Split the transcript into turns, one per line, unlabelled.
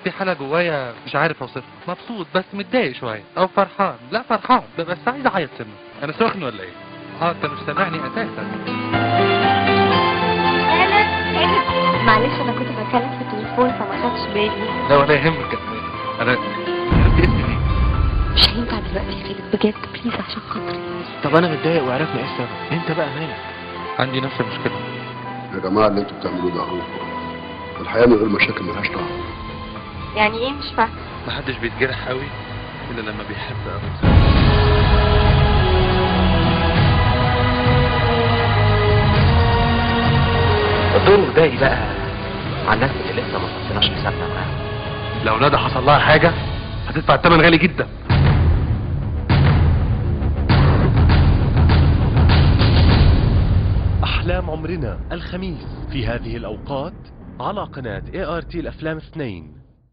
في حالة جوايا مش عارف اوصفها مبسوط بس متضايق شوية او فرحان لا فرحان بس عايز اعيط سنة انا سخن ولا ايه؟ اه انت مش سامعني اساسا
معلش انا كنت بتكلم في التليفون فما خدتش بالي
لا ولا يهمك يا أمير. انا عرفت اسمي ليه؟
مش هينفع دلوقتي يا خالد بجد بليز عشان خاطري
طب انا متضايق وعرفنا ايه السبب انت بقى مالك
عندي نفس المشكلة
يا جماعه اللي انتوا بتعملوه ده اهو الحياه من غير مشاكل ملهاش طعم
يعني ايه مش فاهمه
محدش بيتجرح قوي الا لما بيحب قوي
الدور الباقي بقى على الناس اللي لسه ما صفيناش حسابنا معاهم
لو ندى حصل لها حاجه هتدفع الثمن غالي جدا
أحلام عمرنا الخميس في هذه الأوقات على قناة ART الأفلام اثنين